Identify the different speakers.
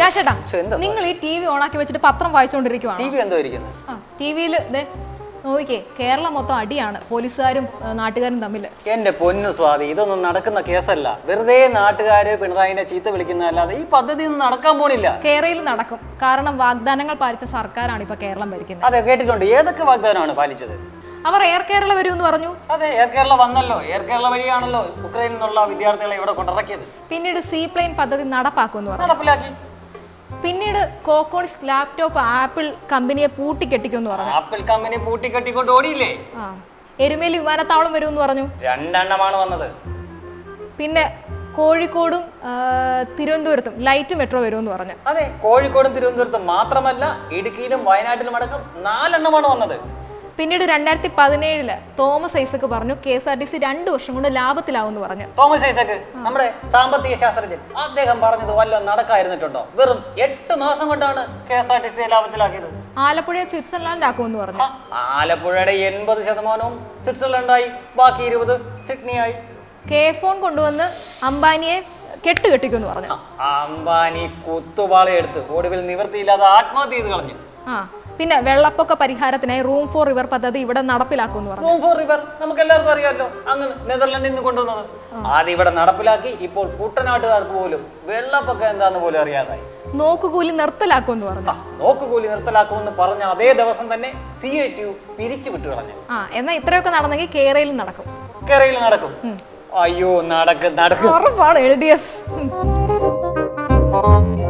Speaker 1: രാശേട്ടാ
Speaker 2: പക്ഷെ എന്താ
Speaker 1: നിങ്ങൾ ഈ ടി വി ഓണാക്കി വെച്ചിട്ട് പത്രം വായിച്ചുകൊണ്ടിരിക്കുവാണ്
Speaker 2: ടി വി എന്തോ ഇരിക്കുന്നത്
Speaker 1: ആ ടി വിയിൽ നോക്കിക്കേ കേരളം മൊത്തം അടിയാണ് പോലീസുകാരും ആ, നാട്ടുകാരും തമ്മിൽ
Speaker 2: എന്റെ പൊന്നു സ്വാതി ഇതൊന്നും നടക്കുന്ന കേസല്ല വെറുതെ നാട്ടുകാര് പിണറായിനെ ചീത്ത വിളിക്കുന്നതല്ലാതെ ഈ പദ്ധതി ഒന്നും നടക്കാൻ പോണില്ല
Speaker 1: കേരളയിൽ നടക്കും കാരണം വാഗ്ദാനങ്ങൾ പാലിച്ച സർക്കാരാണ് ഇപ്പൊ കേരളം ഭരിക്കുന്നത്
Speaker 2: അതെ കേട്ടിട്ടുണ്ട് ഏതൊക്കെ വാഗ്ദാനമാണ് പാലിച്ചത്
Speaker 1: അവർ എയർ കേരള വരുമെന്ന് പറഞ്ഞു
Speaker 2: അതെ എയർ കേരള വന്നല്ലോ എയർ കേരള വഴിയാണല്ലോ ഉക്രൈനിൽ നിന്നുള്ള വിദ്യാർത്ഥികളെ ഇവിടെ കൊണ്ടിറക്കിയത്
Speaker 1: പിന്നീട് സീ പ്ലെയിൻ പദ്ധതി നടപ്പാക്കുമെന്ന് പറഞ്ഞു
Speaker 2: നടപ്പിലാക്കി
Speaker 1: പിന്നീട് കോക്കോണിസ് ലാപ്ടോപ്പ് ആപ്പിൾ കമ്പനിയെ പൂട്ടിക്കെട്ടിക്കുമെന്ന് പറഞ്ഞു
Speaker 2: ആപ്പിൾ കമ്പനി പൂട്ടിക്കെട്ടിക്കൊണ്ട് ഓടിയില്ലേ
Speaker 1: ആ എരുമേലി വിമാനത്താവളം വരുമെന്ന് പറഞ്ഞു
Speaker 2: രണ്ടെണ്ണമാണ് വന്നത്
Speaker 1: പിന്നെ കോഴിക്കോടും ആ, തിരുവനന്തപുരത്തും ലൈറ്റ് മെട്രോ വരുമെന്ന് പറഞ്ഞു
Speaker 2: അതെ കോഴിക്കോടും തിരുവനന്തപുരത്തും മാത്രമല്ല ഇടുക്കിയിലും വയനാട്ടിലും അടക്കം നാലെണ്ണമാണ് വന്നത്
Speaker 1: പിന്നീട് രണ്ടായിരത്തി പതിനേഴില് തോമസ് ഐസക്ക് പറഞ്ഞു K S R T C രണ്ട് വർഷം കൊണ്ട് ലാഭത്തിലാവുമെന്ന് പറഞ്ഞു
Speaker 2: തോമസ് ഐസക്ക് നമ്മുടെ സാമ്പത്തിക ശാസ്ത്രജ്ഞൻ അദ്ദേഹം പറഞ്ഞത് വല്ല നടക്കായിരുന്നിട്ടുണ്ടോ വെറും എട്ട് മാസം കൊണ്ടാണ് K S R T C ലാഭത്തിലാക്കിയത്
Speaker 1: ആലപ്പുഴയെ സ്വിറ്റ്സർലാൻഡ് ആക്കുമെന്ന് പറഞ്ഞു
Speaker 2: ആ, ആലപ്പുഴയുടെ എൺപത് ശതമാനവും സ്വിറ്റ്സർലൻഡായി ബാക്കി ഇരുപത് സിഡ്നിയായി
Speaker 1: കെ ഫോൺ കൊണ്ടുവന്ന് അംബാനിയെ കെട്ടുകെട്ടിക്കുമെന്ന് പറഞ്ഞു
Speaker 2: അംബാനി കുത്തുപാളയെടുത്ത് ഒടുവിൽ നിവൃത്തിയില്ലാതെ ആത്മഹത്യ ചെയ്ത് കളഞ്ഞു
Speaker 1: ആ പിന്നെ വെള്ളപ്പൊക്ക പരിഹാരത്തിനായി റൂം ഫോർ റിവർ പദ്ധതി ഇവിടെ നടപ്പിലാക്കുമെന്ന് പറഞ്ഞു
Speaker 2: റൂം ഫോർ റിവർ നമുക്ക് എല്ലാവർക്കും അറിയാമല്ലോ അങ്ങ് നെതർലൻഡിൽ നിന്ന് കൊണ്ടുവന്നത് ആദ്യം ഇവിടെ നടപ്പിലാക്കി ഇപ്പോൾ കുട്ടനാട്ടുകാർക്ക് പോലും വെള്ളപ്പൊക്കം എന്താന്ന് പോലും അറിയാതായി
Speaker 1: നോക്കുകൂലി നിർത്തലാക്കുമെന്ന് പറഞ്ഞു
Speaker 2: ആ, നോക്കുകൂലി നിർത്തലാക്കുമെന്ന് പറഞ്ഞ അതേ ദിവസം തന്നെ സി എ ടി യു പിരിച്ചു വിട്ടു കളഞ്ഞു
Speaker 1: ആ എന്നാൽ ഇത്രയൊക്കെ നടന്നെങ്കിൽ കേരളയിൽ നടക്കും
Speaker 2: കേരളയിൽ നടക്കും അയ്യോ നടക്ക് നടക്കും
Speaker 1: ഉറപ്പാണ് എൽ ഡി എഫ്